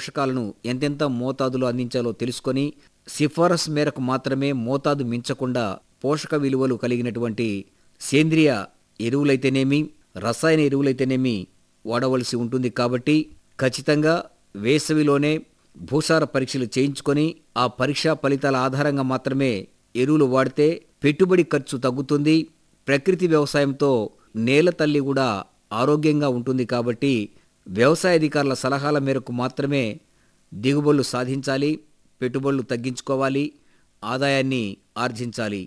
పోషకాలను ఎంతెంత మోతాదులో అందించాలో తెలుసుకొని సిఫారసు మేరకు మాత్రమే మోతాదు మించకుండా పోషక విలువలు కలిగినటువంటి సేంద్రియ ఎరువులైతేనేమి రసాయన ఎరువులైతేనేమి వాడవలసి ఉంటుంది కాబట్టి ఖచ్చితంగా వేసవిలోనే భూసార పరీక్షలు చేయించుకొని ఆ పరీక్షా ఫలితాల ఆధారంగా మాత్రమే ఎరువులు వాడితే పెట్టుబడి ఖర్చు తగ్గుతుంది ప్రకృతి వ్యవసాయంతో నేల తల్లి కూడా ఆరోగ్యంగా ఉంటుంది కాబట్టి వ్యవసాయ అధికారుల సలహాల మేరకు మాత్రమే దిగుబడులు సాధించాలి పెట్టుబడులు తగ్గించుకోవాలి ఆదాయాన్ని ఆర్జించాలి